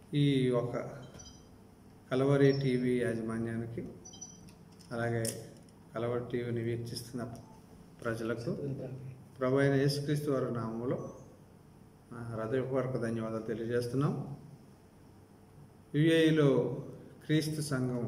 ఈ ఒక కలవరి టీవీ యాజమాన్యానికి అలాగే కలవరి టీవీని వీక్షిస్తున్న ప్రజలకు ప్రభు అయిన యేసుక్రీస్తు వారి నామంలో నా హృదయపూర్వక ధన్యవాదాలు తెలియజేస్తున్నాం యుఏఈలో క్రీస్తు సంఘం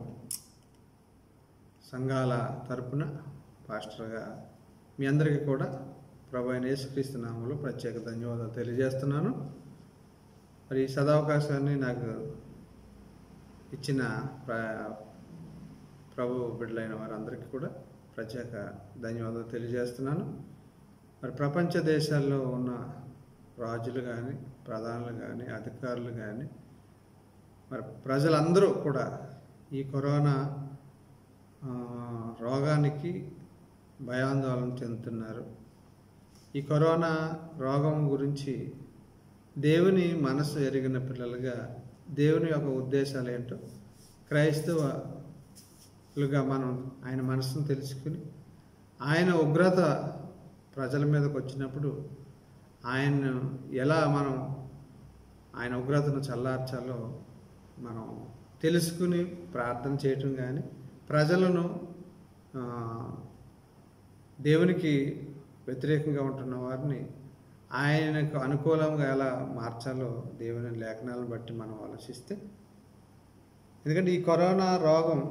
సంఘాల తరపున పాస్టర్గా మీ అందరికీ కూడా ప్రభు అయిన యేసుక్రీస్తు నామంలో ప్రత్యేక ధన్యవాదాలు తెలియజేస్తున్నాను మరి ఈ సదావకాశాన్ని నాకు ఇచ్చిన ప్ర ప్రభు బిడ్డలైన వారందరికీ కూడా ప్రత్యేక ధన్యవాదాలు తెలియజేస్తున్నాను మరి ప్రపంచ దేశాల్లో ఉన్న రాజులు కానీ ప్రధానులు కానీ అధికారులు కానీ మరి ప్రజలందరూ కూడా ఈ కరోనా ఆ, రోగానికి భయాందోళన చెందుతున్నారు ఈ కరోనా రోగం గురించి దేవుని మనసు ఎరిగిన పిల్లలుగా దేవుని యొక్క ఉద్దేశాలు ఏంటో క్రైస్తవులుగా మనం ఆయన మనసును తెలుసుకుని ఆయన ఉగ్రత ప్రజల మీదకి వచ్చినప్పుడు ఆయన్ను ఎలా మనం ఆయన ఉగ్రతను చల్లార్చాలో మనం తెలుసుకుని ప్రార్థన చేయటం కానీ ప్రజలను ఆ, దేవునికి వ్యతిరేకంగా ఉంటున్న వారిని ఆయనకు అనుకూలంగా ఎలా మార్చాలో దేవుని లేఖనాలను బట్టి మనం ఆలోచిస్తే ఎందుకంటే ఈ కరోనా రోగం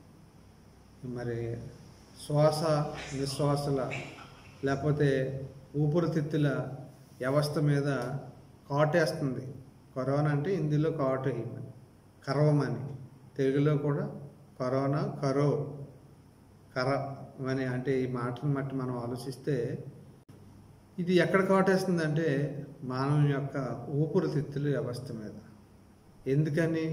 మరి శ్వాస నిశ్వాసల లేకపోతే ఊపిరితిత్తుల వ్యవస్థ మీద కాటేస్తుంది కరోనా అంటే హిందీలో కాటు వేయమని కరవమని తెలుగులో కూడా కరోనా కరో కరవని అంటే ఈ మాటను బట్టి మనం ఆలోచిస్తే ఇది ఎక్కడ కాటేస్తుందంటే మానవుని యొక్క ఊపిరితిత్తుల వ్యవస్థ మీద ఎందుకని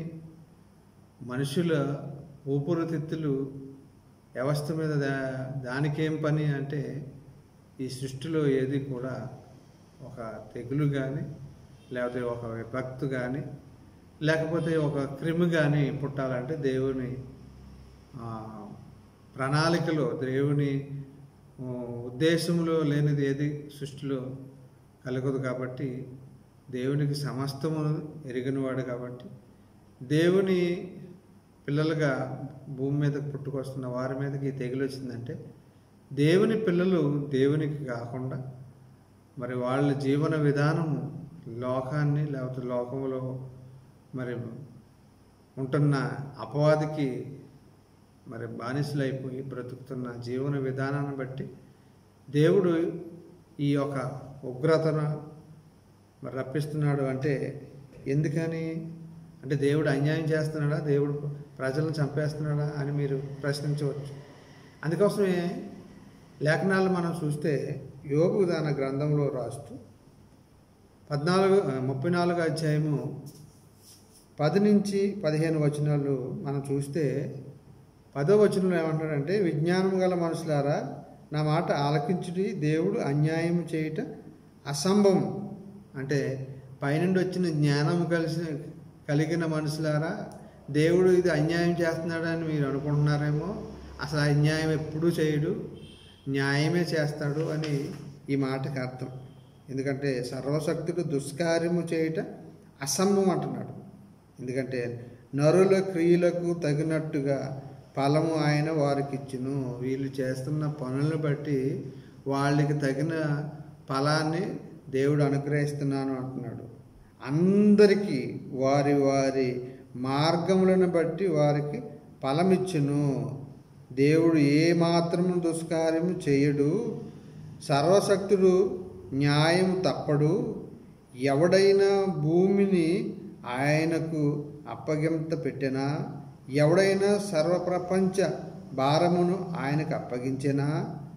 మనుషుల ఊపిరితిత్తులు వ్యవస్థ మీద దా దానికేం పని అంటే ఈ సృష్టిలో ఏది కూడా ఒక తెగులు కానీ లేకపోతే ఒక విభక్తు కానీ లేకపోతే ఒక క్రిమి కానీ పుట్టాలంటే దేవుని ఆ, ప్రణాళికలో దేవుని ఆ, ఉద్దేశంలో లేనిది ఏది సృష్టిలో కలగదు కాబట్టి దేవునికి సమస్తము ఎరిగినవాడు కాబట్టి దేవుని పిల్లలుగా భూమి మీదకి పుట్టుకొస్తున్న వారి మీదకి ఈ తెగులు వచ్చిందంటే దేవుని పిల్లలు దేవునికి కాకుండా మరి వాళ్ళ జీవన విధానం లోకాన్ని లేకపోతే లోకంలో మరి ఉంటున్న అపవాదికి మరి బానిసలైపోయి బ్రతుకుతున్న జీవన విధానాన్ని బట్టి దేవుడు ఈ యొక్క ఉగ్రతను మరి రప్పిస్తున్నాడు అంటే ఎందుకని అంటే దేవుడు అన్యాయం చేస్తున్నాడా దేవుడు ప్రజలను చంపేస్తున్నాడా అని మీరు ప్రశ్నించవచ్చు అందుకోసమే లేఖనాలు మనం చూస్తే యోగు దాని గ్రంథంలో రాస్తూ పద్నాలుగు ఆ, ముప్పై నాలుగు అధ్యాయము పది నుంచి పదిహేను వచనాలు మనం చూస్తే పదో వచనంలో ఏమంటాడంటే విజ్ఞానం గల మనుషులారా నా మాట ఆలకించుడి దేవుడు అన్యాయం చేయుట అసంభవం అంటే పైనుండి వచ్చిన జ్ఞానం కలిసి కలిగిన మనుషులారా దేవుడు ఇది అన్యాయం చేస్తున్నాడని మీరు అనుకుంటున్నారేమో అసలు ఆ అన్యాయం ఎప్పుడూ చేయడు న్యాయమే చేస్తాడు అని ఈ మాటకి అర్థం ఎందుకంటే సర్వశక్తుడు దుష్కార్యము చేయుట అసంభవం అంటున్నాడు ఎందుకంటే నరుల క్రియలకు తగినట్టుగా ఫలము ఆయన వారికి ఇచ్చును వీళ్ళు చేస్తున్న పనులను బట్టి వాళ్ళకి తగిన ఫలాన్ని దేవుడు అనుగ్రహిస్తున్నాను అంటున్నాడు అందరికీ వారి వారి మార్గములను బట్టి వారికి ఫలమిచ్చును దేవుడు ఏ మాత్రము దుష్కార్యము చేయడు సర్వశక్తుడు న్యాయం తప్పడు ఎవడైనా భూమిని ఆయనకు అప్పగింత పెట్టినా ఎవడైనా సర్వప్రపంచ భారమును ఆయనకు అప్పగించినా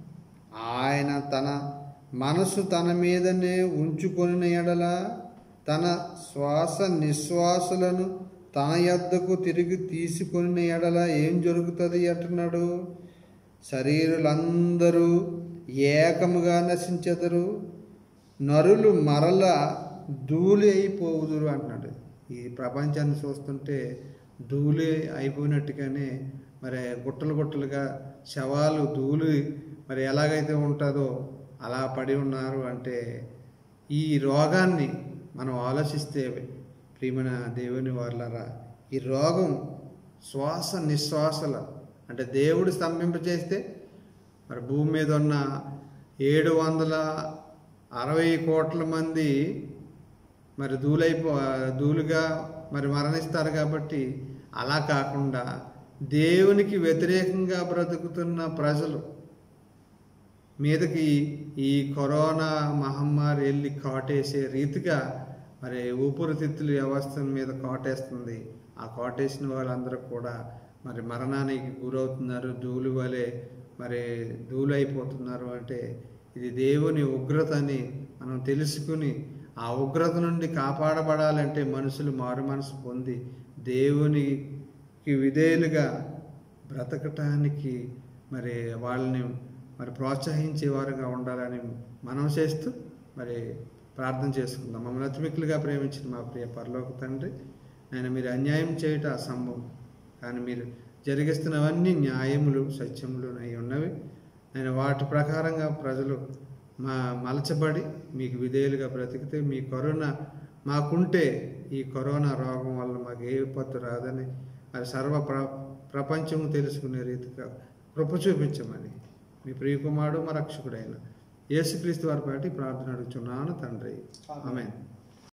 ఆయన తన మనసు తన మీదనే ఉంచుకొనిన ఎడల తన శ్వాస నిశ్వాసలను తన యొద్దకు తిరిగి తీసుకొని ఎడల ఏం జరుగుతుంది అంటున్నాడు శరీరులందరూ ఏకముగా నశించెదరు నరులు మరల ధూళి అయిపోవుదురు అంటున్నాడు ఈ ప్రపంచాన్ని చూస్తుంటే ధూళి అయిపోయినట్టుగానే మరి గుట్టలు గుట్టలుగా శవాలు ధూళి మరి ఎలాగైతే ఉంటుందో అలా పడి ఉన్నారు అంటే ఈ రోగాన్ని మనం ఆలోచిస్తే ప్రియమైన దేవుని వాళ్ళరా ఈ రోగం శ్వాస నిశ్వాసల అంటే దేవుడు స్తంభింపజేస్తే మరి భూమి మీద ఉన్న ఏడు వందల అరవై కోట్ల మంది మరి ధూళైపో ధూళిగా మరి మరణిస్తారు కాబట్టి అలా కాకుండా దేవునికి వ్యతిరేకంగా బ్రతుకుతున్న ప్రజలు మీదకి ఈ కరోనా మహమ్మారి వెళ్ళి కాటేసే రీతిగా మరి ఊపిరితిత్తుల వ్యవస్థ మీద కాటేస్తుంది ఆ కాటేసిన వాళ్ళందరూ కూడా మరి మరణానికి గురవుతున్నారు ధూళి వలె మరి ధూళి అయిపోతున్నారు అంటే ఇది దేవుని ఉగ్రత అని మనం తెలుసుకుని ఆ ఉగ్రత నుండి కాపాడబడాలంటే మనుషులు మారు మనసు పొంది దేవునికి విధేయులుగా బ్రతకటానికి మరి వాళ్ళని మరి ప్రోత్సహించేవారుగా ఉండాలని మనం చేస్తూ మరి ప్రార్థన చేసుకుందాం మమ్మల్ని అతిమిక్కులుగా ప్రేమించిన మా ప్రియ పరలోక తండ్రి నేను మీరు అన్యాయం చేయట అసంభవం కానీ మీరు జరిగిస్తున్నవన్నీ న్యాయములు సత్యములు అయి ఉన్నవి నేను వాటి ప్రకారంగా ప్రజలు మా మలచబడి మీకు విధేయులుగా బ్రతికితే మీ కరోనా మాకుంటే ఈ కరోనా రోగం వల్ల మాకు ఏ విపత్తు రాదని మరి సర్వ ప్ర ప్రపంచం తెలుసుకునే రీతిగా కృప చూపించమని మీ ప్రియకుమారుడు మా రక్షకుడైన యేసుక్రీస్తు వారి పాటి ప్రార్థన అడుగుచున్నాను తండ్రి ఆమె